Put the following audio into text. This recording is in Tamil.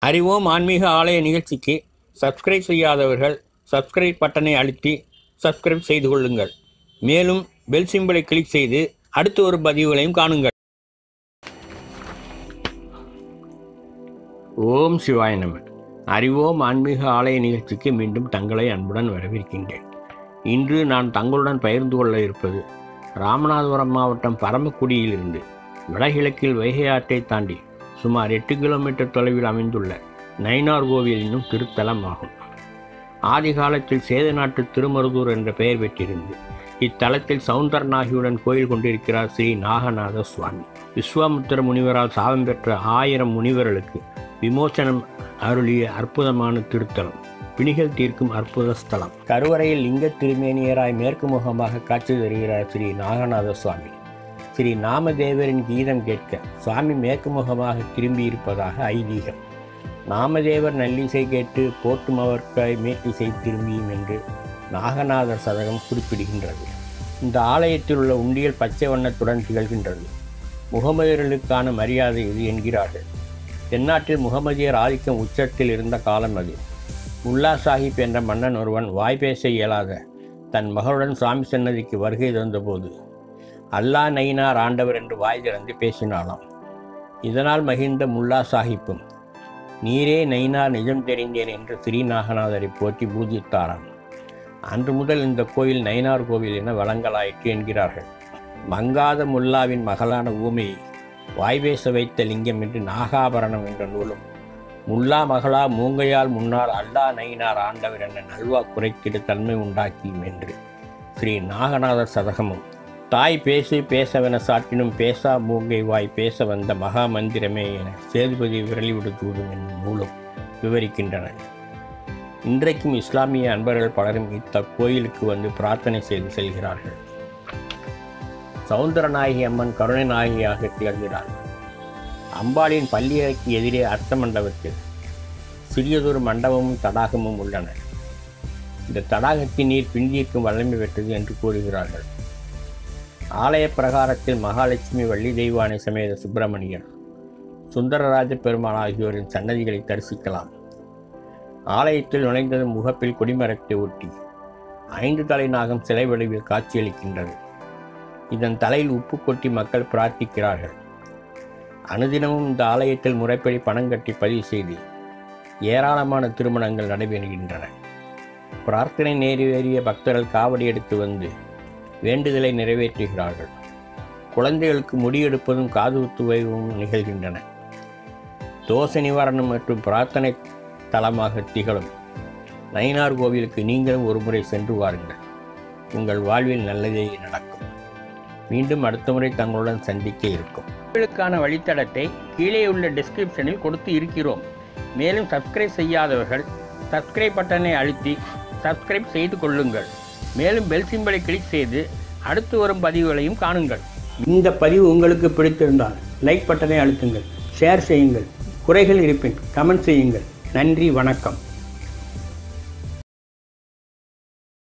அறிவோம் ஆன்மீக ஆலய நிகழ்ச்சிக்கு சப்ஸ்கிரைப் செய்யாதவர்கள் சப்ஸ்கிரைப் பட்டனை அழுத்தி சப்ஸ்கிரைப் செய்து கொள்ளுங்கள் மேலும் பெல் சிம்பலை கிளிக் செய்து அடுத்த ஒரு பதிவுகளையும் காணுங்கள் ஓம் சிவாய நம அறிவோம் ஆன்மீக ஆலய நிகழ்ச்சிக்கு மீண்டும் தங்களை அன்புடன் வரவேற்கின்றேன் இன்று நான் தங்களுடன் பகிர்ந்து கொள்ள இருப்பது ராமநாதபுரம் மாவட்டம் பரமக்குடியிலிருந்து வடகிழக்கில் வைகை ஆற்றை தாண்டி சுமார் எட்டு கிலோமீட்டர் தொலைவில் அமைந்துள்ள நயினார் கோவில் என்னும் திருத்தலம் ஆகும் ஆதி காலத்தில் சேத நாட்டு திருமருதூர் என்ற பெயர் பெற்றிருந்து இத்தலத்தில் சவுந்தரநாகியுடன் கோயில் கொண்டிருக்கிறார் ஸ்ரீ நாகநாத சுவாமி விஸ்வாமுத்திர முனிவரால் சாபம் பெற்ற ஆயிரம் முனிவர்களுக்கு விமோசனம் அருளிய அற்புதமான திருத்தலம் பிணிகள் தீர்க்கும் அற்புத ஸ்தலம் கருவறையில் லிங்க திருமேனியராய் மேற்கு முகமாக காட்சி தருகிறார் ஸ்ரீ நாகநாத சுவாமி ஸ்ரீ நாமதேவரின் கீதம் கேட்க சுவாமி மேற்கு முகமாக திரும்பியிருப்பதாக ஐதீகம் நாமதேவர் நல்லிசை கேட்டு போட்டும் அவர்க்காய் மேட்டிசை திரும்பியும் என்று நாகநாதர் சதகம் குறிப்பிடுகின்றது இந்த ஆலயத்தில் உள்ள உண்டியல் பச்சை வண்ணத்துடன் திகழ்கின்றது முகமதியர்களுக்கான மரியாதை இது என்கிறார்கள் தென்னாட்டில் முகமதியர் ஆதிக்கம் உச்சத்தில் இருந்த காலம் அது முல்லா சாஹிப் என்ற மன்னன் ஒருவன் வாய் பேச இயலாத தன் மகளுடன் சுவாமி சன்னதிக்கு வருகை தந்தபோது அல்லா நயினார் ஆண்டவர் என்று வாய் திறந்து பேசினாளாம் இதனால் மகிழ்ந்த முல்லா சாஹிப்பும் நீரே நயினார் நிஜம் தெரிந்தேன் என்று ஸ்ரீநாகநாதரை போற்றி பூஜித்தாராம் அன்று முதல் இந்த கோயில் நயினார் கோவில் என வழங்கலாயிற்று என்கிறார்கள் மங்காத முல்லாவின் மகளான ஊமையை வாய்பேச வைத்த லிங்கம் என்று நாகாபரணம் என்ற நூலும் முல்லா மகளா மூங்கையால் முன்னால் அல்லா நயினார் ஆண்டவர் என்ற நல்வா குறைத்திட தன்மை உண்டாக்கியும் என்று ஸ்ரீ நாகநாதர் சதகமும் தாய் பேசு பேசவென சாட்டினும் பேசா மூங்கை வாய் பேச வந்த மகா மந்திரமே என சேதுபதி விரலிவிடு தூதும் என்னும் நூலும் விவரிக்கின்றன இன்றைக்கும் இஸ்லாமிய அன்பர்கள் பலரும் இத்த கோயிலுக்கு வந்து பிரார்த்தனை செய்து செல்கிறார்கள் சவுந்தரநாயகி அம்மன் கருணை நாயகியாக திகழ்கிறார் அம்பாளின் பள்ளியறைக்கு எதிரே அர்த்த மண்டபத்தில் சிறியதொரு மண்டபமும் தடாகமும் உள்ளன இந்த தடாகத்தின் நீர் பின்தீர்க்கும் வல்லமை பெற்றது என்று கூறுகிறார்கள் ஆலய பிரகாரத்தில் மகாலட்சுமி வள்ளி தெய்வானை சமேத சுப்பிரமணியர் சுந்தரராஜ பெருமாள் ஆகியோரின் சன்னதிகளை தரிசிக்கலாம் ஆலயத்தில் நுழைந்ததும் முகப்பில் கொடிமரத்தை ஒட்டி ஐந்து தலை நாகம் சிலை வடிவில் காட்சியளிக்கின்றது இதன் தலையில் உப்பு கொட்டி மக்கள் பிரார்த்திக்கிறார்கள் அனுதினமும் இந்த ஆலயத்தில் முறைப்படி பணம் கட்டி பதிவு செய்து ஏராளமான திருமணங்கள் நடைபெறுகின்றன பிரார்த்தனை நிறைவேறிய பக்தர்கள் காவடி எடுத்து வந்து வேண்டுதலை நிறைவேற்றுகிறார்கள் குழந்தைகளுக்கு முடியெடுப்பதும் காது குத்துவையும் நிகழ்கின்றன தோசை நிவாரணம் மற்றும் பிரார்த்தனை தலமாக திகழும் நயினார் கோவிலுக்கு நீங்களும் ஒரு முறை சென்று வாருங்கள் உங்கள் வாழ்வில் நல்லதே நடக்கும் மீண்டும் அடுத்த முறை தங்களுடன் சந்திக்க இருக்கும் கோவிலுக்கான வழித்தடத்தை கீழே உள்ள டிஸ்கிரிப்ஷனில் கொடுத்து இருக்கிறோம் மேலும் சப்ஸ்கிரைப் செய்யாதவர்கள் சப்ஸ்கிரைப் பட்டனை அழுத்தி சப்ஸ்கிரைப் செய்து கொள்ளுங்கள் மேலும் பெல் சிம்பலை கிளிக் செய்து அடுத்து வரும் பதிவுகளையும் காணுங்கள் இந்த பதிவு உங்களுக்கு பிடித்திருந்தால் லைக் பட்டனை அழுத்துங்கள் ஷேர் செய்யுங்கள் குறைகள் இருப்பின் கமெண்ட் செய்யுங்கள் நன்றி வணக்கம்